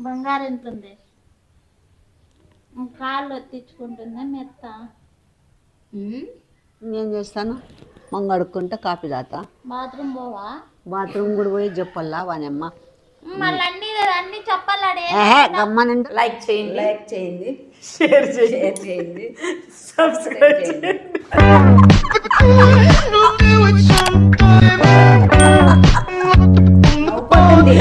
బంగారు ఎంత ఉంది కాళ్ళు ఎత్తించుకుంటుందా మెత్త ఏం చేస్తాను మంగడుక్కుంటే కాపీ తాత బాత్రూమ్ పోవా బాత్రూమ్ కూడా పోయి చెప్పల్లా వానమ్మ మళ్ళీ అన్ని అన్ని చెప్పాలాడే ఏహే గమ్మనండి లైక్ చేయండి లైక్ చేయండి షేర్ చేయండి షేర్ చేయండి సబ్స్క్రైబ్ చేయండి నవ్వుకుంటుంది.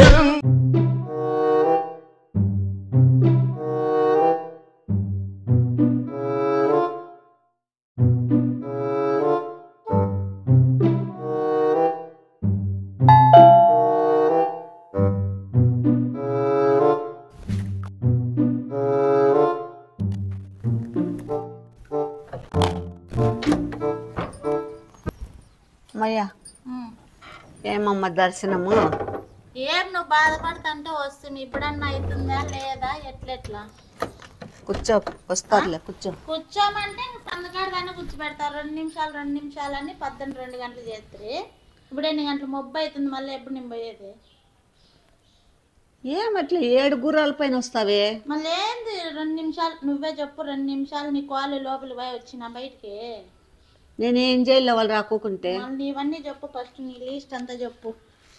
మయ్యా ఉమ్. ఏమమ్మ దర్శనము ఏం నువ్వు బాధపడుతుంటే వస్తుంది ఇప్పుడన్నా అవుతుందా లేదా ఎట్లెట్లా కూర్చో వస్తారులే కూర్చో కూర్చోమంటే సందకాడదాన్ని కూర్చోబెడతారు రెండు నిమిషాలు రెండు నిమిషాలు అని పద్దెనిమిది రెండు గంటలు చేస్తారు ఇప్పుడు ఎన్ని గంటలు మొబ్బు అవుతుంది మళ్ళీ ఎప్పుడు నేను పోయేది ఏమట్లా ఏడు గుర్రాల పైన వస్తావే మళ్ళీ ఏంది రెండు నిమిషాలు నువ్వే చెప్పు రెండు నిమిషాలు నీ కాలు లోపలికి పోయి వచ్చిన బయటికి నేనేం చేయాలి వాళ్ళు రాకోకుంటే మళ్ళీ ఇవన్నీ చెప్పు ఫస్ట్ నీ లిస్ట్ అంతా చెప్పు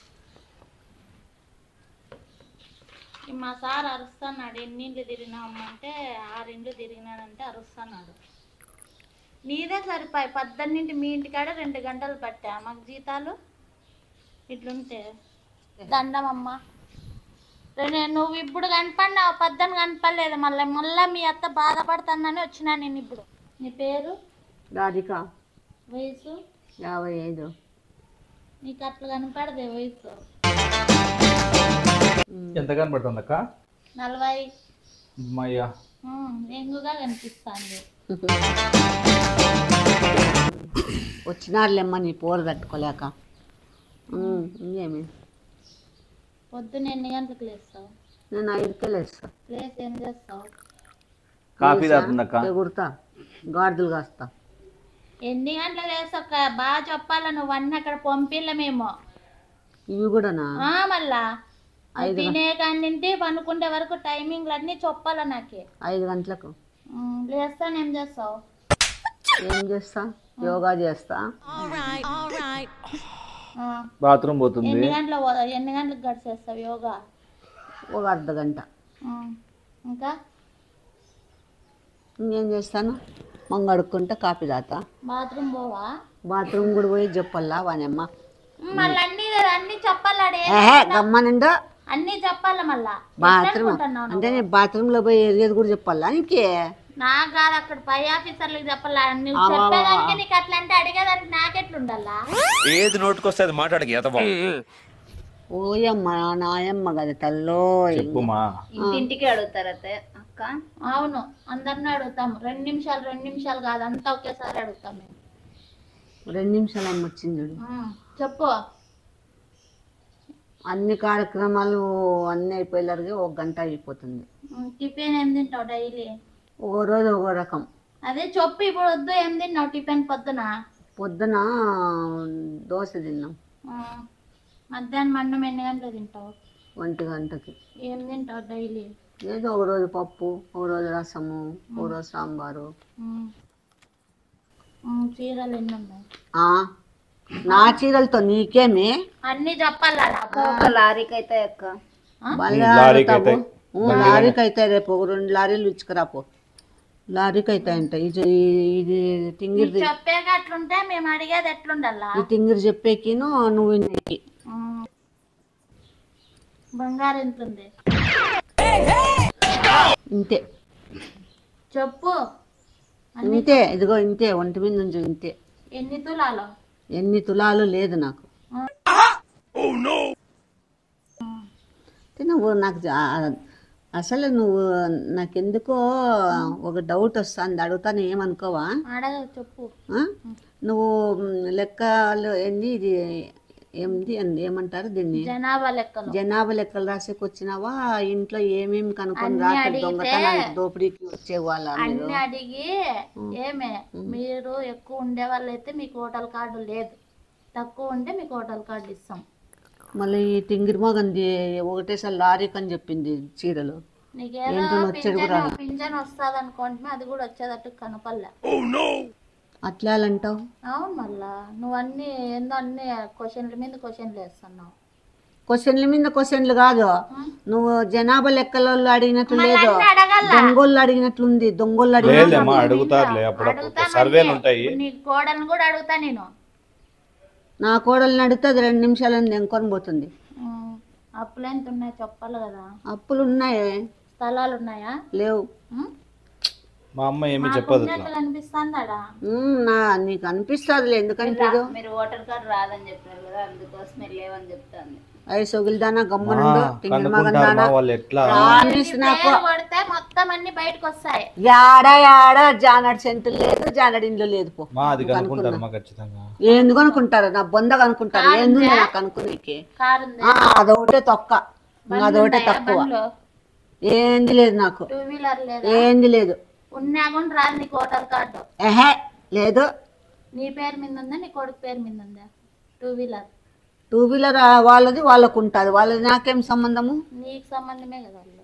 ఈ మా సార్ అరుస్తున్నాడు ఎన్నిండ్లు తిరిగినామంటే ఆరిండ్లు తిరిగినాడంటే అరుస్తున్నాడు నీదే సరిపోయి పద్దెనిమిది మీ ఇంటికాడ రెండు గంటలు పట్టా మాకు జీతాలు ఇట్లుంటే దండమమ్మ రే- నువ్వు ఇప్పుడు కనపడినావు పద్దెనిమిది కనపడలేదు మళ్ళీ మళ్ళీ మీ అత్త బాధపడుతుందని వచ్చినా నేను ఇప్పుడు నీ పేరు రాధిక వయసు యాభై ఐదు నీకు అట్లా కనపడదే వయసు ఎంత కనబడుతుంది అక్క నలభై అమ్మయ్యా ఉమ్, ఎంగుగా కనిపిస్తుంది వచ్చినారులేమ్మ నీ పోరు తట్టుకోలేక ఉమ్, ఇంకేమి పొద్దున్న ఎన్ని గంటలకు లేస్తావు నేను ఐదుకే లేస్తా లేచి ఏం చేస్తావు కాఫీ తాగుతుంది అక్క ఎగురుతా గాడిదలు కాస్తా ఎన్ని గంటలకు లేస్తావు క- బాగా చెప్పాలా నువ్వు అన్నీ అక్కడ పంపిల్ల మేము ఇవి కూడానా ఆ, మళ్ళా నువ్వు తినే కానింటి పనుకుండే వరకు టైమింగ్లు అన్నీ చెప్పాలా నాకే ఐదు గంటలకు ఉమ్, లేస్తాను ఏం చేస్తావు ఏం చేస్తా యోగా చేస్తా ఆ, బాత్రూమ్ పోతుంది ఎన్ని గంటల ఎన్ని గంటలకు గడిచేస్తావు యోగా ఒక అర్ధ గంట ఉమ్, ఇంకా ఇంకేం చేస్తాను మంగడుక్కుంటే కాపీ తాత బాత్రూమ్ పోవా బాత్రూమ్ కూడా పోయి చెప్పల్లా వానమ్మ మళ్ళీ అన్ని అన్ని చెప్పాలాడే ఏహే గమ్మనండు అన్ని చెప్పాలా మళ్ళా బాత్రూమ్ ఎట్లనుకుంటున్నావు అంటే నేను బాత్రూంలో పోయి ఎరిగేది కూడా చెప్పాలా ఇంకే నాకు కాదు అక్కడ పై ఆఫీసర్లకు చెప్పాలా నువ్వు చెప్పేదానికి నీకు అట్లా అంటే అడిగేదానికి నాకెట్లుండాలా ఏది నోటుకొస్తే అది మాట్లాడక ఎతబా ఓయమ్మ నాయమ్మ కదా తల్లో చెప్పుమా ఇంటింటికి అడుగుతారు అత్తే అక్క అవును అందరిని అడుగుతాం రెండు నిమిషాలు రెండు నిమిషాలు కాదు అంతా ఒకేసారి అడుగుతాం మేము రెండు నిమిషాలు అమ్మ వచ్చింది చూడు ఉమ్, చెప్పు అన్ని కార్యక్రమాలు అన్నీ అయిపోయేలాగే ఒక గంట అయిపోతుంది ఉమ్, టిఫిన్ ఏం తింటావు డైలీ ఓ రోజు ఒక రకం అదే చెప్పు ఇప్పుడు వద్దు ఏం తిన్నావు టిఫిన్ పొద్దున పొద్దున దోశ తిన్నాం ఉమ్, మధ్యాహ్నం అన్నం ఎన్ని గంటలు తింటావు ఒంటి గంటకి ఏం తింటావు డైలీ ఏదో ఒక రోజు పప్పు ఒక రోజు రసము ఒక రోజు సాంబారు ఉమ్. ఉమ్, చీరలు ఎన్ని ఉన్నాయి ఆ, నా చీరలతో నీకేమి అన్ని చెప్పాలా ఒక లారీకి అయితే అక్క మళ్ళీ లారీకి అడుగుతావు. అయితే. ఊ, లారీకి అయితే రేపు ఒక రెండు లారీలు ఇచ్చుకురాపో లారీకి అయితే అంట ఇది ఇది తింగిరి చెప్పాక అట్లుంటే మేము అడిగేది ఎట్లుండాలా ఈ తింగిరి చెప్పేకిను నువ్వు నీకి ఉమ్. బంగారం ఎంత ఉంది ఇంతే చెప్పు ఇంతే ఇదిగో ఇంతే ఒంటి మీద నుంచి ఇంతే ఎన్ని తులాలు ఎన్ని తులాలు లేదు నాకు అయితే నువ్వు నాకు జా- అసలు నువ్వు నాకెందుకో ఒక డౌట్ వస్తుంది అడుగుతాను ఏమనుకోవా అడగ చెప్పు ఆ? నువ్వు మ్, లెక్కలు ఏంది ఇది ఏంది అని ఏమంటారు దీన్ని జనాభా లెక్కలు జనాభా లెక్కలు రాసేకి వచ్చినావా ఇంట్లో ఏమేమి కనుక్కొని అన్ని రాత్రి అడిగితే- దొంగతనానికి దోపిడీకి వచ్చేవాళ్ళ మీరు అన్ని అడిగి ఏమే మీరు ఎక్కువ ఉండే వాళ్ళైతే మీకు హోటల్ కార్డు లేదు తక్కువ ఉంటే మీకు హోటల్ కార్డు ఇస్తాం మళ్ళీ ఈ తింగిరి మగంది ఒకటేసారి లారీకి అని చెప్పింది చీరలు నీకేదో ఏంటో వచ్చేది కూడా పింఛన్ పింఛన్ వస్తుంది అనుకుంటే అది కూడా వచ్చేటట్టు కనపల్లే అట్లా ఎలా అంటావు అవును మళ్ళా నువ్వు అన్ని ఏందో అన్ని క్వశ్చన్ల మీద క్వశ్చన్లు వేస్తున్నావు క్వశ్చన్ల మీద క్వశ్చన్లు కాదు నువ్వు జనాభా లెక్కలలో అడిగినట్లు లేదు అన్నీ అడగల్ల. దొంగోళ్ళు అడిగినట్లుంది దొంగోళ్ళు అడిగినట్లు లేదమ్మా అడుగుతారులే అప్పుడప్పుడు సర్వేలు ఉంటాయి నీ కోడల్ని కూడా అడుగుతా నేను నా కోడల్ని అడిగితే అది రెండు నిమిషాలని ఎంకొని పోతుంది ఉమ్, అప్పులు ఎంత ఉన్నాయి చెప్పాలి కదా అప్పులు ఉన్నాయి స్థలాలు ఉన్నాయా లేవు ఉమ్? మా అమ్మ ఏమీ చెప్పదు అట్లా ఉన్నట్లు అనిపిస్తుందాడా ఉమ్, నా నీకు అనిపిస్తుంది ఎందుకంటే ఇది మీరు ఓటర్ కార్డు రాదని చెప్పారు కదా అందుకోసం మీరు లేవని చెప్తాను అవి సొగిలిదానా గమ్మునుండు తింగిరి మగన్ కనుక్కుంటారు దానా మా వాళ్ళు ఎట్లా ప్రామిస్ నాకు పేరు కొడితే మొత్తం అన్ని బయటకు వస్తాయి యాడ యాడ జానడి సెంటర్ లేదు జానడి ఇంట్లో లేదు పో మా అది కనుక్కుంటారు మా ఖచ్చితంగా ఎందుకు అనుకుంటారు నా బొంద కనుక్కుంటారు ఎందుకు నాకు అనుకునేకి కారు ఉంది ఆ, అదొకటే తొక్క ఇంకా అదొకటే తక్కువ బండ్లు ఏంది లేదు నాకు టూ వీలర్ లేదా ఏంది లేదు ఉన్నా కూడా రాదు నీకు ఓటర్ కార్డు ఎహే లేదు నీ పేరు మీద ఉందా నీ కొడుకు పేరు మీద ఉందా టూ వీలర్ టూ వీలర్ వాళ్ళది వాళ్ళకు ఉంటుంది వాళ్ళది నాకేం సంబంధము నీకు సంబంధమే కదా వాళ్ళు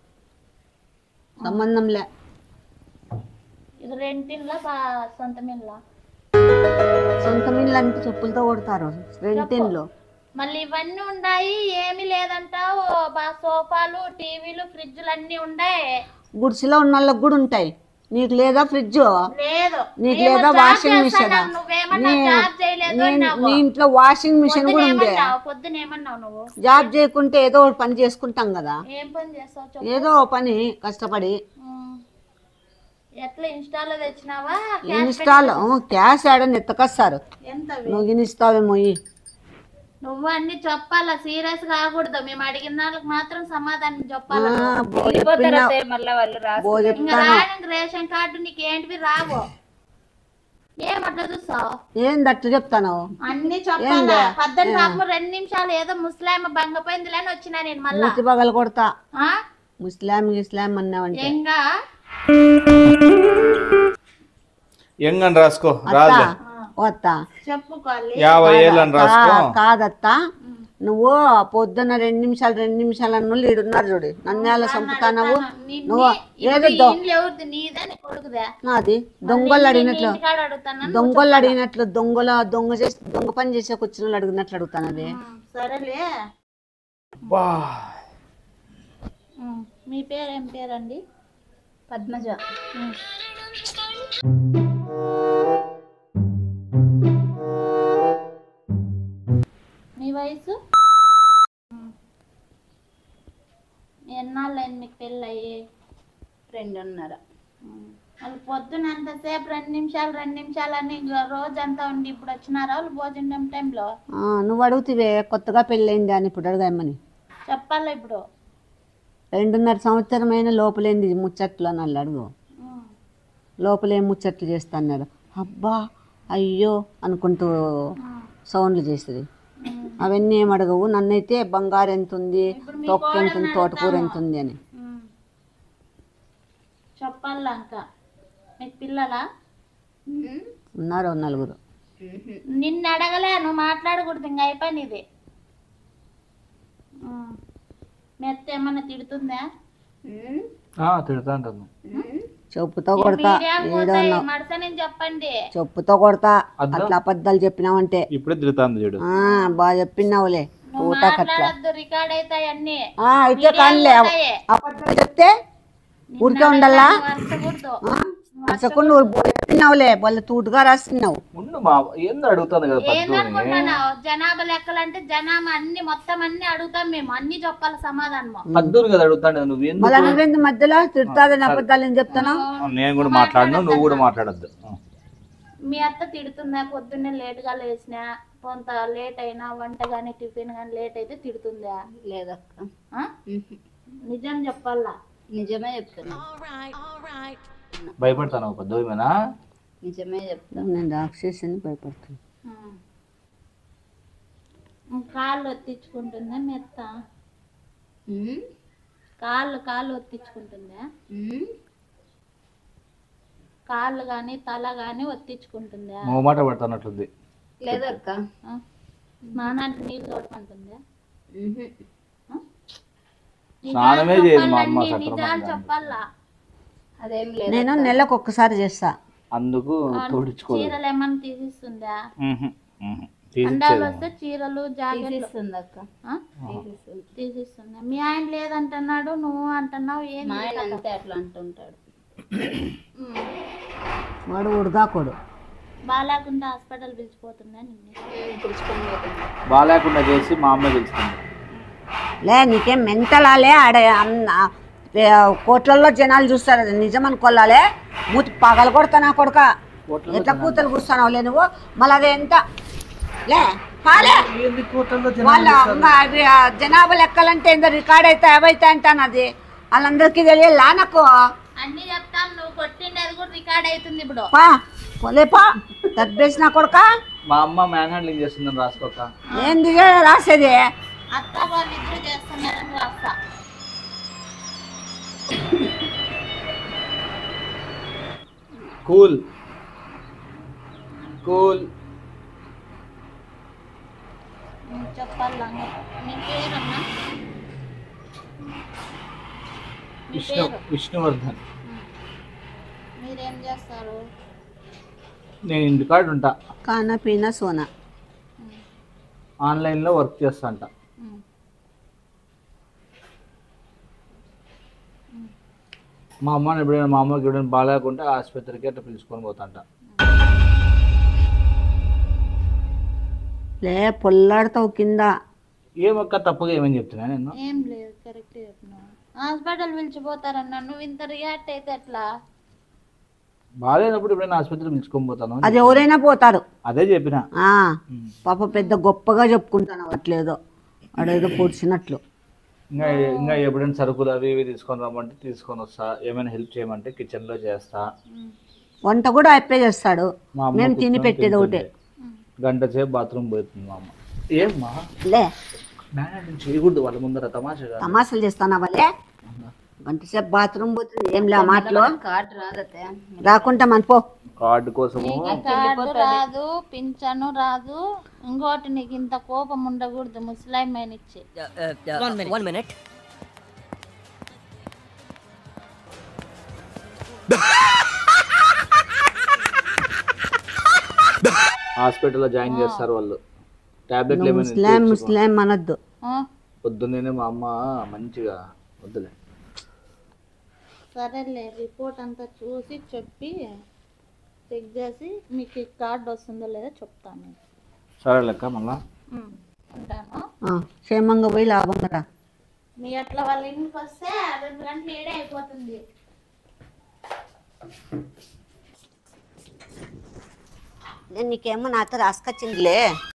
సంబంధంలే ఇది రెంటిన్లా సొంత మిల్లా సొంత ఇల్లు అంటే చెప్పులతో కొడతారు రెంటిన్లు మళ్ళీ ఇవన్నీ ఉన్నాయి ఏమీ లేదంటావు బా సోఫాలు టీవీలు ఫ్రిడ్జ్లు అన్నీ ఉన్నాయి గుడిసెలో ఉన్న వాళ్ళకి కూడా ఉంటాయి నీకు లేదా ఫ్రిడ్జ్ లేదు నీకు మేము లేదా జాబ్ వాషింగ్ మిషన్ చేస్తున్నాం, నువ్వేమన్నా జాబ్ చేయలేదు అన్నావు. నీ ఇంట్లో వాషింగ్ మిషన్ కూడా ఉంది పొద్దునేమన్నావు పొద్దున ఏమన్నావు నువ్వు జాబ్ చేయకుంటే ఏదో ఒకటి పని చేసుకుంటాం కదా ఏం పని చేస్తావు చెప్పు ఏదో ఓ పని కష్టపడి ఉమ్. ఎట్లా ఇన్స్టాలో తెచ్చినావా ఇన్స్టాల్ క్యాష్ ఆడని ఎత్తకొస్తారు ఎంత నువ్వు ఇన్స్తావేమో ఇయ్యి. నువ్వు అన్ని చెప్పాలా సీరియస్ కాకూడదు మేము అడిగిన దానికి మాత్రం సమాధానం చెప్పాలా ఆ, బో వెళ్ళిపోతారు చెప్పినా- అత్తయ్య మళ్ళీ వాళ్ళు రాసి బో ఇంకా చెప్తాను రాని రేషన్ కార్డు నీకు ఏంటివి రావు ఏమట్లా చూస్తావు ఏంది అట్లా చెప్తాను అన్ని చెప్పాలా పద్దెనిమిది పాపం రెండు నిమిషాలు ఏదో ముస్లాం బంగపోయిందిలే అని వచ్చినా నేను మళ్ళా మూతి పగలు కొడతా ఆ? ముస్లాం ఇస్లాం అన్నావంటే ఎంగా ఎంగని రాసుకో రాదులే వస్తా చెప్పుకోవాలి యాభై ఏళ్ళు అని రాసుకో కా- కాదత్తా నువ్వు పొద్దున్న రెండు నిమిషాలు రెండు నిమిషాలు అన్న ఈడున్నారు చూడు నన్నేళ్ళ చంపుతానవు నువ్వు ఏదో దొ- ఇంట్లో ఎవరిది నీదే నీ కొడుకుదే నాది దొంగలు అడిగినట్లు ఇంటికాడ అడుగుతాను దొంగలు అడిగినట్లు దొంగల దొంగ చేసి దొంగ పని చేసే వచ్చిన వాళ్ళు అడిగినట్లు అడుగుతాను అది సరేలే బా ఉమ్. మీ పేరు ఏం పేరండి పద్మజ మీ వయసు ఉమ్. ఎన్నాళ్ళైంది మీకు పెళ్ళయి రెండున్నర వాళ్ళు పొద్దున అంతసేపు రెండు నిమిషాలు రెండు నిమిషాలు అని ఇంకా రోజంతా ఉండి ఇప్పుడు వచ్చినారా వాళ్ళు భోజనం టైంలో ఆ, నువ్వు అడుగుతివే కొత్తగా పెళ్ళైంది అని ఇప్పుడు అడగామని చెప్పాలా ఇప్పుడు రెండున్నర సంవత్సరమైన లోపలేంది ముచ్చట్లు అని వాళ్ళు అడుగు ఉమ్. లోపలేం ముచ్చట్లు చేస్తున్నారు అబ్బా అయ్యో అనుకుంటూ సౌండ్లు చేస్తుంది అవన్నీ ఏం అడగవు నన్నైతే బంగారు ఎంత ఉంది తొక్క ఎంత ఉంది తోటకూర ఎంత ఉంది అని ఉమ్. చెప్పాలా ఇంకా మీకు పిల్లలా ఉన్నారు ఓ నలుగురు నిన్ను అడగలే నువ్వు మాట్లాడకూడదు ఇంకా అయిపోయింది ఇది ఉమ్. మెత్త ఏమన్నా తిడుతుందా తిడతా అంటాను చెప్పుతో కొడతా మీడియా ఏదో పోతాయి అన్నావు మడసని చెప్పండి చెప్పుతో కొడతా అద్దా? అట్లా అబద్ధాలు చెప్పినావంటే ఇప్పుడే తిడతాంది చూడు ఆ, బాగా చెప్పినావులే నువ్వు ఊట కట్ల మాట్లాడద్దు రికార్డ్ అవుతాయి అన్ని ఆ, అయితే కానిలే పోతాయి. అబద్ధాలు చెప్తే ఊరికే ఉండాలా వరసకూడదు అసలు నువ్వు చెప్పినావులే వాళ్ళ తూటుగా రాస్తున్నావు ఉండు మా ఏందో అడుగుతాను కదా పద్దుని ఏందనుకుంటున్నావు జనాభా లెక్కలు అంటే జనాభా అన్ని మొత్తం అన్ని అడుగుతాం మేము అన్ని చెప్పాలి సమాధానము పద్దుని కదా అడుగుతాను నువ్వు ఎందుకు మళ్ళీ నువ్వేంది మధ్యలో తిడతాదని అబద్ధాలు ఏం చెప్తాను నేను కూడా మాట్లాడను నువ్వు కూడా మాట్లాడద్దు మీ అత్త తిడుతుందా పొద్దున్నే లేట్గా లేచినా కొంత లేట్ అయినా వంట కానీ టిఫిన్ కానీ లేట్ అయితే తిడుతుందా లేదక్క ఆ? నిజం చెప్పాలా నిజమే చెప్తున్నా భయపడతాను పద్దుమేనా నిజమే చెప్తా నేను రాక్షసిని భయపడుతుంది ఉమ్. కాళ్ళు ఒత్తించుకుంటుందా మెత్త ఉమ్, కాళ్ళు కాళ్ళు ఒత్తించుకుంటుందా ఉమ్. కాళ్ళు కానీ తల కానీ ఒత్తించుకుంటుందా మొహమాట పడుతున్నట్లుంది లేదక్క ఆ? స్నానానికి నీళ్ళు తోడమంటుందా స్నానమే చేయదు మా అమ్మ నిజాలు సక్రమంగా చెప్పాలా అదేం లేదు నేను నెలకు ఒక్కసారి చేస్తా అందుకు తోడించుకోలేదు చీరలు ఏమన్నా తీసిస్తుందా మ్మ్హ, మ్మ్హ. అండాలు తీసిచ్చేది వస్తే చీరలు జాకెట్లు తీసిస్తుంది అక్క ఆ? తీసిస్తుంది తీసిస్తుందా మీ ఆయన లేదంటున్నాడు నువ్వు అంటున్నావు ఏం మా ఆయన అంతే అట్లా అంటుంటాడు వాడు ఉడగాకోడు బాగాలేకుండా హాస్పిటల్ పిలిచిపోతుందా నిన్ను పిలుచుకొని పోతుంది బాగాలేకుండా చేసి మా అమ్మ గెలుచుకుంది లే నీకేం మెంటలాలే ఆడ అన్న- ఏ, కోట్లల్లో జనాలు చూస్తారు అది నిజం అనుకోవాలే మూతి పగల కొడతా నా కొడుక ఎట్లా కూతురు కూర్చున్నావు లే నువ్వు మళ్ళీ అది ఎంత లే కాలే వాళ్ళ ఇంకా అవి ఆ జనాభా లెక్కలంటే ఏందో రికార్డ్ అయితే అవైతే అంటాను అది వాళ్ళందరికీ తెలియాలా నాకు అన్ని చెప్తాను నువ్వు కొట్టిండేది కూడా రికార్డ్ అవుతుంది ఇప్పుడు పా పోలేపా తప్పేసి నా కొడుక మా అమ్మ మ్యాన్ హ్యాండ్లింగ్ చేస్తుందని రాసుకోక ఏంది రాసేది అత్త వాళ్ళు ఇద్దరు చేస్తున్నారని రాస్తా కూల్ కూల్ నువ్వు చెప్పాలా నీ పేరన్నా మీ విష్ణు పేరు విష్ణువర్ధన్ మీరేం చేస్తారు నేను ఇంటికాడ ఉంటా కాన పీన సోనా ఆన్లైన్లో వర్క్ చేస్తా అంట ఉమ్. మా అమ్మని ఎప్పుడైనా మా అమ్మకి ఎప్పుడైనా బాగాలేకుంటే ఆసుపత్రికి అట్లా పిలుచుకొని పోతాంట లే పొల్లాడతావు కింద ఏమక్క తప్పుగా ఏమని చెప్తున్నా నేను ఏం లేదు కరెక్ట్ చెప్పినావు హాస్పిటల్ పిలిచిపోతారన్నా నువ్వు ఇంత రియాక్ట్ అయితే ఎట్లా బాగాలేనప్పుడు ఎప్పుడైనా ఆసుపత్రికి పిలుచుకొని పోతాను అది ఎవరైనా పోతారు అదే చెప్పిన ఆ, పాప పెద్ద గొప్పగా చెప్పుకుంటాను అట్లేదో ఆడేదో పొడిచినట్లు ఇంకా ఇంకా ఎప్పుడైనా సరుకులు అవి ఇవి తీసుకొని రమ్మంటే తీసుకొని వస్తా ఏమైనా హెల్ప్ చేయమంటే కిచెన్లో చేస్తా వంట కూడా అయిపోయి చేస్తాడు మా అమ్మ మేము తిని కూర్చొని పెట్టేది ఒకటే తింటుంది. గంట సేపు బాత్రూమ్ పోతుంది మా అమ్మ ఏమ్మా లే మేనేజ్ చేయకూడదు వాళ్ళ ముందర తమాషగా తమాషలు చేస్తానా వాళ్ళే గంట సేపు బాత్రూమ్ పోతుంది ఏం లే ఆ మాటలు కార్డు రాదతే రాకుంటా మనపో కార్డు కోసము కార్డు రాదు పింఛను రాదు ఇంకోటి నీకు ఇంత కోపం ఉండకూడదు ముసలాయి ఇచ్చి one minute. హాస్పిటల్లో జాయిన్ చేస్తారు వాళ్ళు టాబ్లెట్లు ఏమైనా ముస్లాం ఇచ్చి ముస్లాం అనొద్దు ఆ, పొద్దున్నే మా అమ్మ మంచిగా వద్దులే సరేలే రిపోర్ట్ అంతా చూసి చెప్పి చెక్ చేసి మీకు ఈ కార్డు వస్తుందో లేదో చెప్తాను నేను. సరే లెక్క మళ్ళా ఉమ్, ఉంటాను ఆ, క్షేమంగా పోయి లాభం కదా మీ అట్లా వాళ్ళ ఇంటికి వస్తే రెండు గంటలు ఏడే అయిపోతుంది నేను నీకేమో నాతో రాసుకొచ్చిందిలే